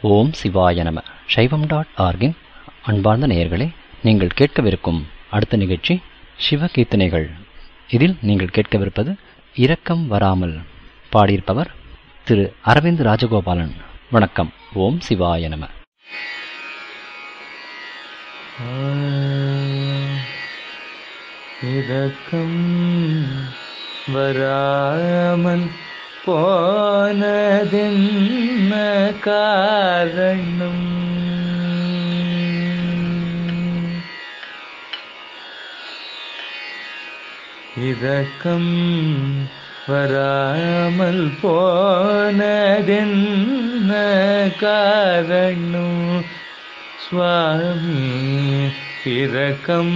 ஓம் சிவாய நம சைவம் டாட் ஆர்கின் அன்பார்ந்த நேயர்களே நீங்கள் கேட்கவிருக்கும் அடுத்த நிகழ்ச்சி சிவகீர்த்தனைகள் இதில் நீங்கள் கேட்கவிருப்பது இரக்கம் வராமல் பாடியிருப்பவர் திரு அரவிந்த் ராஜகோபாலன் வணக்கம் ஓம் சிவாய நம இரக்கம் வராமல் போனதென்ன காரணம் இரக்கம் வராமல் போனதென்ன காரணம் சுவாமி இரக்கம்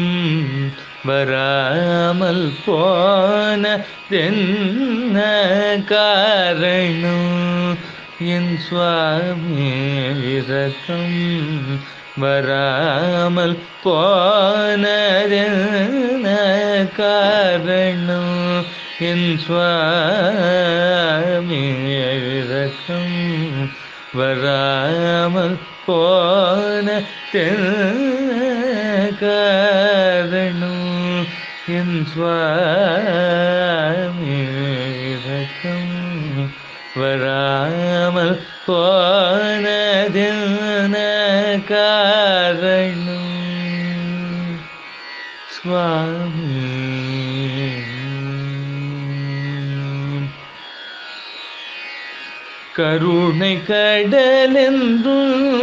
வராமல் போன தென்ன காரணம் என் சுவாமி இரக்கம் வராமல் போனதென்ன காரணம் என் சுவாமி இரக்கம் வராமல் போன காரணம் என் சுவாமி இரக்கம் வராமல் போனதென்ன காரணம் சுவாமி கருணை கடலென்று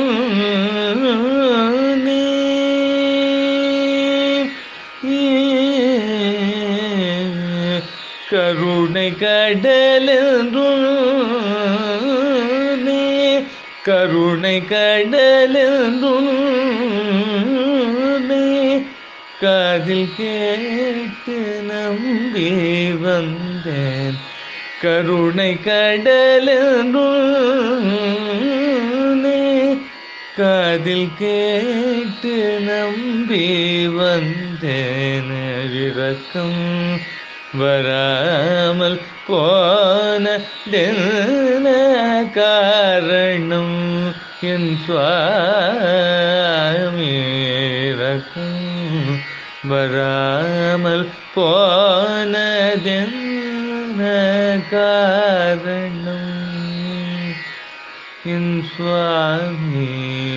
நீ கருணை கடலென்று நீ கருணை கடலென்று நீ காதில் கேட்டு நம்பி வந்தேன் கருணை கடலென்று நீ காதில் கேட்டு நம்பி வந்தேன் இறக்கம் வராமல் போன காரணம் என் சுவாமி இறக்கம் வராமல் போனதென்ன காரணம் என் சுவாமி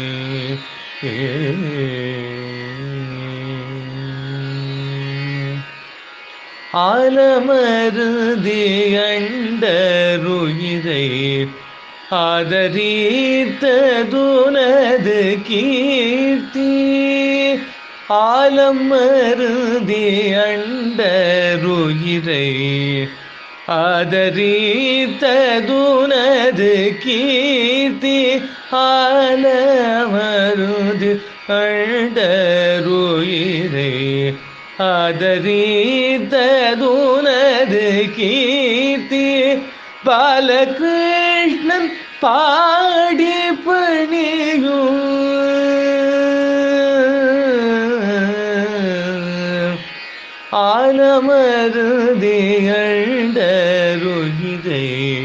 ஆலமருதி அண்டருயிரை ஆதரித்ததுனது கீர்த்தி ஆலம் மருதி அண்டருயிரை ஆதரித்ததுனது கீர்த்தி ஆலமருதி அண்டருயிரை ஆதரித்ததுனது கீர்த்தி பாலகிருஷ்ணன் பாடி பணியும் ஆலமருதியண்டருகிதை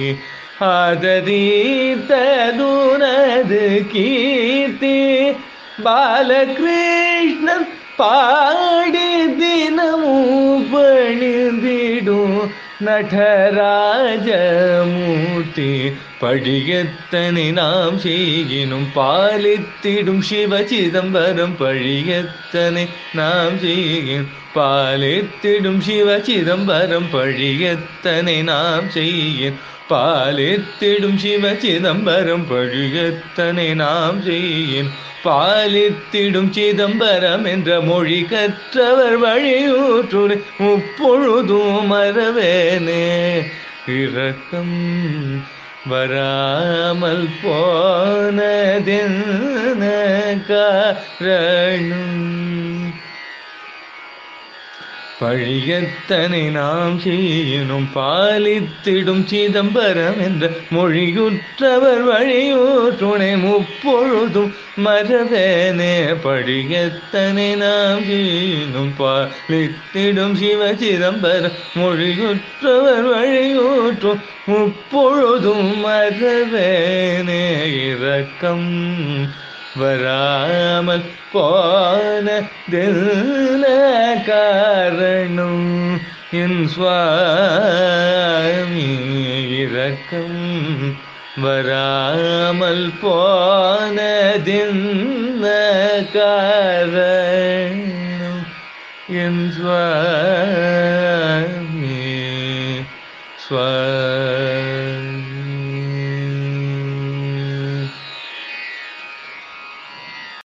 ஆதரித்ததுனது கீர்த்தி பாலகிருஷ்ணன் பாடி தினமும் பணிந்திடும் நடராஜமூர்த்தி படியத்தனை நாம் செய்யினும் பாலித்திடும் சிவ சிதம்பரம் பழியத்தனை நாம் செய்யும் பாலித்திடும் சிவ சிதம்பரம் பழியத்தனை நாம் செய்யும் பாலித்திடும் சிவ சிதம்பரம் பழியத்தனை நாம் செய்யும் பாலித்திடும் சிதம்பரம் என்ற மொழி கற்றவர் வழியூற்றுரை முப்பொழுதும் மறவேனே இரக்கம் வராமல் போனதென்ன காரணம் பழியத்தனை நாம் செய்யினும் பாலித்திடும் சிதம்பரம் என்ற மொழியுற்றவர் வழியூற்றுணை முப்பொழுதும் மரவேனே பழியத்தனை நாம் செய்யினும் பாலித்திடும் சிவ சிதம்பரம் மொழியுற்றவர் வழியூற்றும் முப்பொழுதும் மரவேனே இரக்கம் வராமல் போன காரணம் என் சுவாமி இரக்கம் வராமல் போனதென்ன காரணம் என் சுவாமி சுவாமி